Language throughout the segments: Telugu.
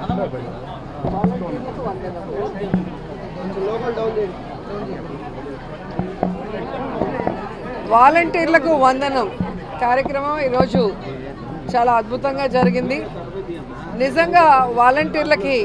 వాలంటీర్లకు వందనం కార్యక్రమం ఈరోజు చాలా అద్భుతంగా జరిగింది నిజంగా వాలంటీర్లకి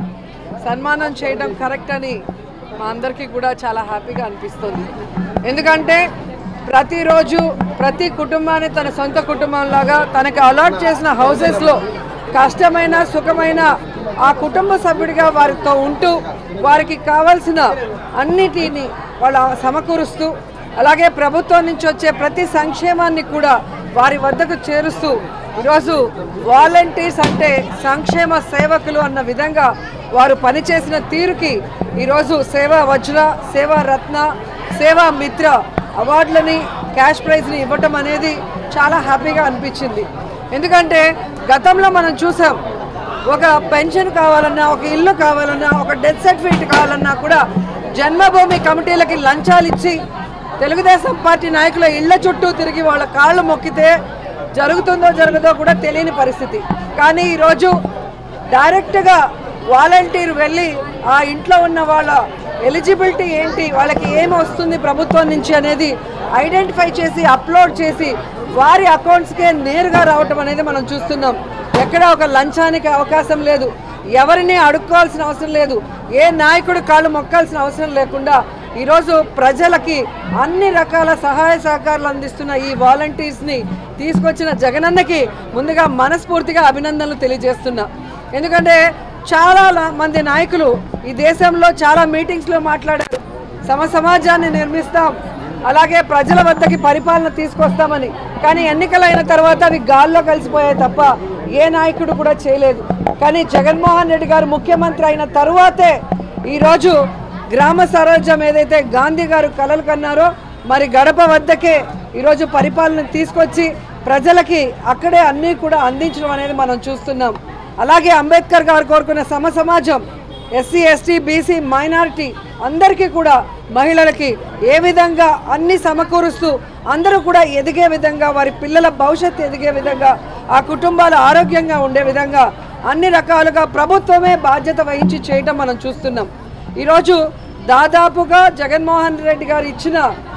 సన్మానం చేయడం కరెక్ట్ అని మా అందరికీ కూడా చాలా హ్యాపీగా అనిపిస్తుంది ఎందుకంటే ప్రతిరోజు ప్రతి కుటుంబాన్ని తన సొంత కుటుంబంలాగా తనకి అలాట్ చేసిన హౌసెస్లో కష్టమైన సుఖమైన ఆ కుటుంబ సభ్యుడిగా వారితో ఉంటూ వారికి కావాల్సిన అన్నిటిని వాళ్ళ సమకూరుస్తూ అలాగే ప్రభుత్వం నుంచి వచ్చే ప్రతి సంక్షేమాన్ని కూడా వారి వద్దకు చేరుస్తూ ఈరోజు వాలంటీర్స్ అంటే సంక్షేమ సేవకులు అన్న విధంగా వారు పనిచేసిన తీరుకి ఈరోజు సేవా వజ్ర సేవా రత్న సేవా మిత్ర అవార్డులని క్యాష్ ప్రైజ్ని ఇవ్వటం అనేది చాలా హ్యాపీగా అనిపించింది ఎందుకంటే గతంలో మనం చూసాం ఒక పెన్షన్ కావాలన్నా ఒక ఇల్లు కావాలన్నా ఒక డెత్ సర్టిఫికేట్ కావాలన్నా కూడా జన్మభూమి కమిటీలకి లంచాలు ఇచ్చి తెలుగుదేశం పార్టీ నాయకుల ఇళ్ల చుట్టూ తిరిగి వాళ్ళ కాళ్ళు మొక్కితే జరుగుతుందో జరగదో కూడా తెలియని పరిస్థితి కానీ ఈరోజు డైరెక్ట్గా వాలంటీర్ వెళ్ళి ఆ ఇంట్లో ఉన్న వాళ్ళ ఎలిజిబిలిటీ ఏంటి వాళ్ళకి ఏమి వస్తుంది ప్రభుత్వం నుంచి అనేది ఐడెంటిఫై చేసి అప్లోడ్ చేసి వారి అకౌంట్స్కే నేరుగా రావటం అనేది మనం చూస్తున్నాం ఎక్కడ ఒక లంచానికి అవకాశం లేదు ఎవరిని అడుక్కోవాల్సిన అవసరం లేదు ఏ నాయకుడు కాళ్ళు మొక్కాల్సిన అవసరం లేకుండా ఈరోజు ప్రజలకి అన్ని రకాల సహాయ సహకారాలు అందిస్తున్న ఈ వాలంటీర్స్ని తీసుకొచ్చిన జగనన్నకి ముందుగా మనస్ఫూర్తిగా అభినందనలు తెలియజేస్తున్నా ఎందుకంటే చాలా ల- మంది నాయకులు ఈ దేశంలో చాలా మీటింగ్స్లో మాట్లాడారు సమ సమాజాన్ని నిర్మిస్తాం అలాగే ప్రజల వద్దకి పరిపాలన తీసుకొస్తామని కానీ ఎన్నికలైన తర్వాత అవి గాల్లో కలిసిపోయాయి తప్ప ఏ నాయకుడు కూడా చేయలేదు కానీ జగన్మోహన్ రెడ్డి గారు ముఖ్యమంత్రి అయిన తరువాతే ఈరోజు గ్రామ స్వరాజ్యం ఏదైతే గాంధీ గారు కలలు కన్నారో మరి గడప వద్దకే ఈరోజు పరిపాలన తీసుకొచ్చి ప్రజలకి అక్కడే అన్నీ కూడా అందించడం అనేది మనం చూస్తున్నాం అలాగే అంబేద్కర్ గారు కోరుకున్న సమ సమాజం ఎస్సీ ఎస్టీ బీసీ మైనారిటీ అందరికీ కూడా మహిళలకి ఏ విధంగా అన్ని సమకూరుస్తూ అందరూ కూడా ఎదిగే విధంగా వారి పిల్లల భవిష్యత్తు ఎదిగే విధంగా ఆ కుటుంబాలు ఆరోగ్యంగా ఉండే విధంగా అన్ని రకాలుగా ప్రభుత్వమే బాధ్యత వహించి చేయటం మనం చూస్తున్నాం ఈరోజు దాదాపుగా జగన్మోహన్ రెడ్డి గారు ఇచ్చిన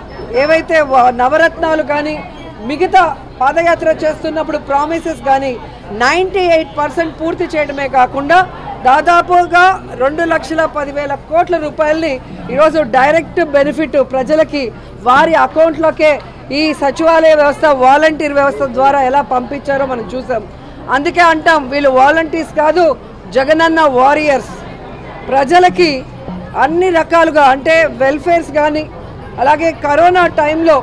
ఏవైతే వ- నవరత్నాలు కానీ మిగతా పాదయాత్ర చేస్తున్నప్పుడు ప్రామిసెస్ కానీ నైంటీ ఎయిట్ పర్సెంట్ పూర్తి చేయడమే కాకుండా దాదాపుగా రెండు లక్షల పదివేల కోట్ల రూపాయలని ఈరోజు డైరెక్ట్ బెనిఫిట్ ప్రజలకి వారి అకౌంట్లోకే ఈ సచివాలయ వ్యవస్థ వాలంటీర్ వ్యవస్థ ద్వారా ఎలా పంపించారో మనం చూసాం అందుకే అంటాం వీళ్ళు వాలంటీర్స్ కాదు జగనన్న వారియర్స్ ప్రజలకి అన్ని రకాలుగా అంటే వెల్ఫేర్స్ కానీ అలాగే కరోనా టైంలో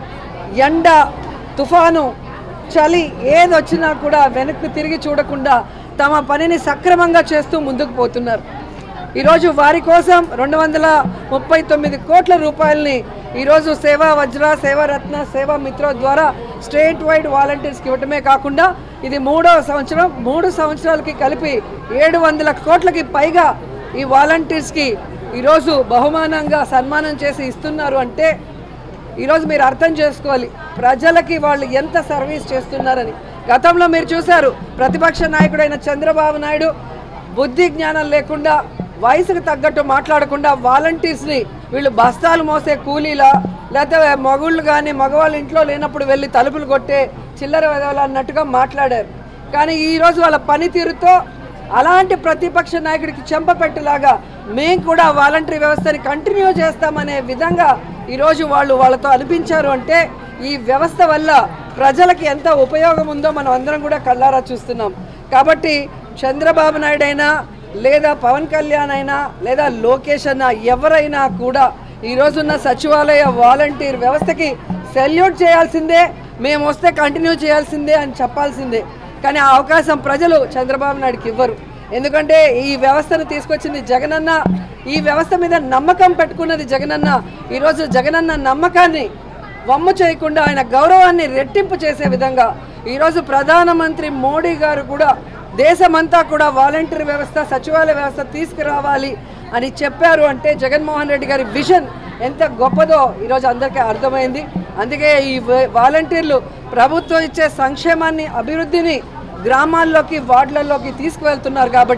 ఎండ తుఫాను చలి ఏది వచ్చినా కూడా వెనక్కి తిరిగి చూడకుండా తమ పనిని సక్రమంగా చేస్తూ ముందుకు పోతున్నారు ఈరోజు వారి కోసం రెండు వందల ముప్పై తొమ్మిది కోట్ల రూపాయలని ఈరోజు సేవా వజ్ర సేవా రత్న సేవా మిత్ర ద్వారా స్టేట్ వైడ్ వాలంటీర్స్కి ఇవ్వటమే కాకుండా ఇది మూడవ సంవత్సరం మూడు సంవత్సరాలకి కలిపి ఏడు వందల కోట్లకి పైగా ఈ వాలంటీర్స్కి ఈరోజు బహుమానంగా సన్మానం చేసి ఇస్తున్నారు అంటే ఈరోజు మీరు అర్థం చేసుకోవాలి ప్రజలకి వాళ్ళు ఎంత సర్వీస్ చేస్తున్నారని గతంలో మీరు చూశారు ప్రతిపక్ష నాయకుడైన చంద్రబాబు నాయుడు బుద్ధి జ్ఞానం లేకుండా వయసుకు తగ్గట్టు మాట్లాడకుండా వాలంటీర్స్ని వీళ్ళు బస్తాలు మోసే కూలీలా లేకపోతే మగుళ్ళు కానీ మగవాళ్ళు ఇంట్లో లేనప్పుడు వెళ్ళి తలుపులు కొట్టే చిల్లర వెదవలు అన్నట్టుగా మాట్లాడారు కానీ ఈరోజు వాళ్ళ పనితీరుతో అలాంటి ప్రతిపక్ష నాయకుడికి చెంపపెట్టులాగా మేము కూడా వాలంటరీ వ్యవస్థని కంటిన్యూ చేస్తామనే విధంగా ఈరోజు వాళ్ళు వాళ్ళతో అనిపించారు అంటే ఈ వ్యవస్థ వల్ల ప్రజలకి ఎంత ఉపయోగం ఉందో మనం అందరం కూడా కళ్ళారా చూస్తున్నాం కాబట్టి చంద్రబాబు నాయుడు అయినా లేదా పవన్ కళ్యాణ్ అయినా లేదా లోకేష్ అన్నా ఎవరైనా కూడా ఈ రోజున్న సచివాలయ వాలంటీర్ వ్యవస్థకి సెల్యూట్ చేయాల్సిందే మేము వస్తే కంటిన్యూ చేయాల్సిందే అని చెప్పాల్సిందే కానీ ఆ అవకాశం ప్రజలు చంద్రబాబు నాయుడుకి ఇవ్వరు ఎందుకంటే ఈ వ్యవస్థను తీసుకొచ్చింది జగనన్న ఈ వ్యవస్థ మీద నమ్మకం పెట్టుకున్నది జగనన్న ఈరోజు జగనన్న నమ్మకాన్ని వమ్ము చేయకుండా ఆయన గౌరవాన్ని రెట్టింపు చేసే విధంగా ఈరోజు ప్రధానమంత్రి మోడీ గారు కూడా దేశమంతా కూడా వాలంటీర్ వ్యవస్థ సచివాలయ వ్యవస్థ తీసుకురావాలి అని చెప్పారు అంటే జగన్మోహన్ రెడ్డి గారి విజన్ ఎంత గొప్పదో ఈరోజు అందరికీ అర్థమైంది అందుకే ఈ వా- వాలంటీర్లు ప్రభుత్వం ఇచ్చే సంక్షేమాన్ని అభివృద్ధిని గ్రామాల్లోకి వార్డులలోకి తీసుకువెళ్తున్నారు కాబట్టి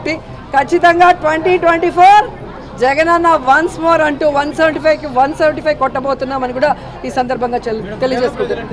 ఖచ్చితంగా ట్వంటీ ట్వంటీ ఫోర్ జగన్ అన్న వన్స్ మోర్ అంటూ వన్ సెవెంటీ ఫైవ్కి వన్ సెవెంటీ ఫైవ్ కొట్టబోతున్నామని కూడా ఈ సందర్భంగా చెల్- తెలియజేసుకుంటున్నాను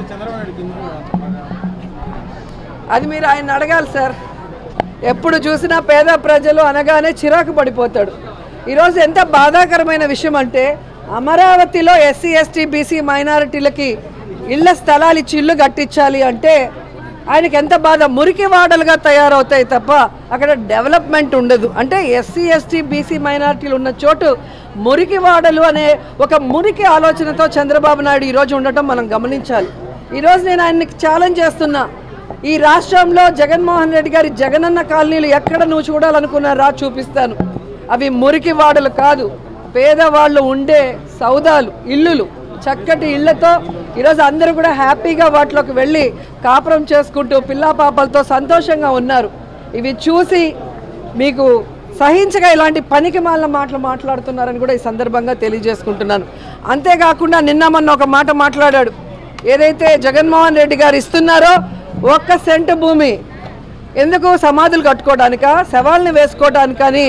అది మీరు ఆయన అడగాలి సార్ ఎప్పుడు చూసినా పేద ప్రజలు అనగానే చిరాకు పడిపోతాడు ఈరోజు ఎంత బాధాకరమైన విషయం అంటే అమరావతిలో ఎస్సీ ఎస్టీ బీసీ మైనారిటీలకి ఇళ్ల స్థలాలు ఇచ్చి ఇల్లు కట్టించాలి అంటే ఆయనకి ఎంత బాధ మురికి వాడలుగా తయారవుతాయి తప్ప అక్కడ డెవలప్మెంట్ ఉండదు అంటే ఎస్సీ ఎస్టీ బీసీ మైనారిటీలు ఉన్న చోటు మురికి వాడలు అనే ఒక మురికి ఆలోచనతో చంద్రబాబు నాయుడు ఈరోజు ఉండటం మనం గమనించాలి ఈరోజు నేను ఆయన్ని ఛాలెంజ్ చేస్తున్నా ఈ రాష్ట్రంలో జగన్మోహన్ రెడ్డి గారి జగనన్న కాలనీలు ఎక్కడ నువ్వు చూడాలనుకున్నా రా చూపిస్తాను అవి మురికి వాడలు కాదు పేదవాళ్ళు ఉండే సౌదాలు ఇల్లులు చక్కటి ఇళ్లతో ఈరోజు అందరూ కూడా హ్యాపీగా వాటిలోకి వెళ్ళి కాపురం చేసుకుంటూ పిల్లా పాపలతో సంతోషంగా ఉన్నారు ఇవి చూసి మీకు సహించగా ఇలాంటి పనికి మాలిన మాటలు మాట్లాడుతున్నారని కూడా ఈ సందర్భంగా తెలియజేసుకుంటున్నాను అంతేకాకుండా నిన్న మొన్న ఒక మాట మాట్లాడాడు ఏదైతే జగన్మోహన్ రెడ్డి గారు ఇస్తున్నారో ఒక్క సెంటు భూమి ఎందుకు సమాధులు కట్టుకోవడానిక శవాల్ని వేసుకోవడానికని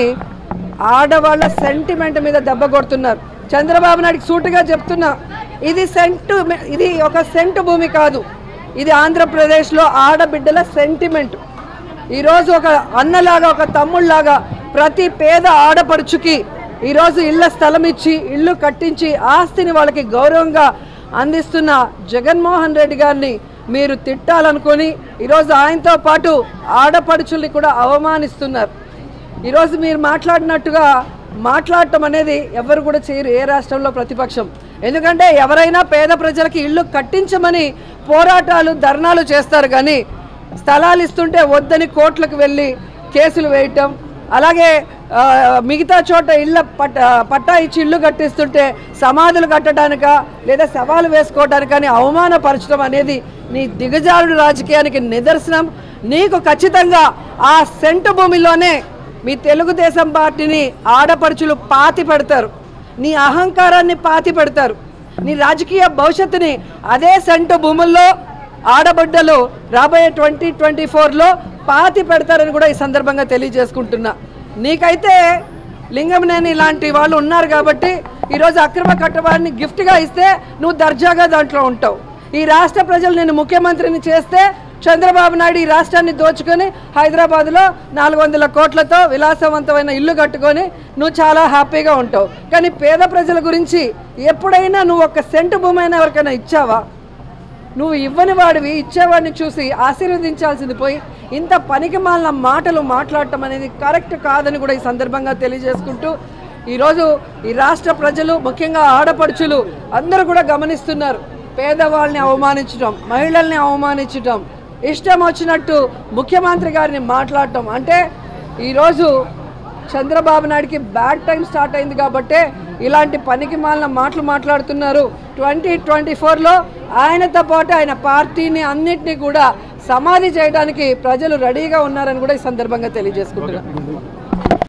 ఆడవాళ్ళ సెంటిమెంట్ మీద దెబ్బ కొడుతున్నారు చంద్రబాబు నాయుడికి సూటుగా చెప్తున్నా ఇది సెంటు ఇది ఒక సెంటు భూమి కాదు ఇది ఆంధ్రప్రదేశ్లో ఆడబిడ్డల సెంటిమెంట్ ఈరోజు ఒక అన్నలాగా ఒక తమ్ముళ్ళలాగా ప్రతి పేద ఆడపడుచుకి ఈరోజు ఇళ్ళ స్థలం ఇచ్చి ఇల్లు కట్టించి ఆస్తిని వాళ్ళకి గౌరవంగా అందిస్తున్న జగన్మోహన్ రెడ్డి గారిని మీరు తిట్టాలనుకొని ఈరోజు ఆయనతో పాటు ఆడపడుచుల్ని కూడా అవమానిస్తున్నారు ఈరోజు మీరు మాట్లాడినట్టుగా మాట్లాడటం అనేది ఎవరు కూడా చేయరు ఏ రాష్ట్రంలో ప్రతిపక్షం ఎందుకంటే ఎవరైనా పేద ప్రజలకి ఇల్లు కట్టించమని పోరాటాలు ధర్నాలు చేస్తారు కానీ స్థలాలు ఇస్తుంటే వద్దని కోర్టులకు వెళ్ళి కేసులు వేయటం అలాగే ఆ, మిగతా చోట ఇళ్ళ పట్ట పట్టా ఇచ్చి ఇల్లు కట్టిస్తుంటే సమాధులు కట్టడానిక లేదా సవాలు వేసుకోవడానికని అవమానపరచడం అనేది నీ దిగజారుడు రాజకీయానికి నిదర్శనం నీకు ఖచ్చితంగా ఆ సెంటు భూమిలోనే మీ తెలుగుదేశం పార్టీని ఆడపడుచులు పాతి పెడతారు నీ అహంకారాన్ని పాతి పెడతారు నీ రాజకీయ భవిష్యత్తుని అదే సెంటు భూముల్లో ఆడబిడ్డలు రాబోయే ట్వంటీ ట్వంటీ ఫోర్లో పాతి పెడతారని కూడా ఈ సందర్భంగా తెలియజేసుకుంటున్నా నీకైతే లింగంనేని ఇలాంటి వాళ్ళు ఉన్నారు కాబట్టి ఈరోజు అక్రమ కట్టడాన్ని గిఫ్ట్గా ఇస్తే నువ్వు దర్జాగా దాంట్లో ఉంటావు ఈ రాష్ట్ర ప్రజలు నేను ముఖ్యమంత్రిని చేస్తే చంద్రబాబు నాయుడు ఈ రాష్ట్రాన్ని దోచుకొని హైదరాబాద్లో నాలుగు వందల కోట్లతో విలాసవంతమైన ఇల్లు కట్టుకొని నువ్వు చాలా హ్యాపీగా ఉంటావు కానీ పేద ప్రజల గురించి ఎప్పుడైనా నువ్వు ఒక సెంటు భూమి అయినా ఎవరికైనా ఇచ్చావా నువ్వు ఇవ్వని వాడివి ఇచ్చేవాడిని చూసి ఆశీర్వదించాల్సింది పోయి ఇంత పనికి మాలిన మాటలు మాట్లాడటం అనేది కరెక్ట్ కాదని కూడా ఈ సందర్భంగా తెలియజేసుకుంటూ ఈరోజు ఈ రాష్ట్ర ప్రజలు ముఖ్యంగా ఆడపడుచులు అందరూ కూడా గమనిస్తున్నారు పేదవాళ్ళని అవమానించడం మహిళల్ని అవమానించడం ఇష్టం వచ్చినట్టు ముఖ్యమంత్రి గారిని మాట్లాడటం అంటే ఈరోజు చంద్రబాబు నాయుడికి బ్యాడ్ టైం స్టార్ట్ అయింది కాబట్టే ఇలాంటి పనికి మాలిన మాటలు మాట్లాడుతున్నారు ట్వంటీ ట్వంటీ ఫోర్లో ఆయనతో పాటు ఆయన పార్టీని అన్నిటినీ కూడా సమాధి చేయడానికి ప్రజలు రెడీగా ఉన్నారని కూడా ఈ సందర్భంగా తెలియజేసుకుంటున్నారు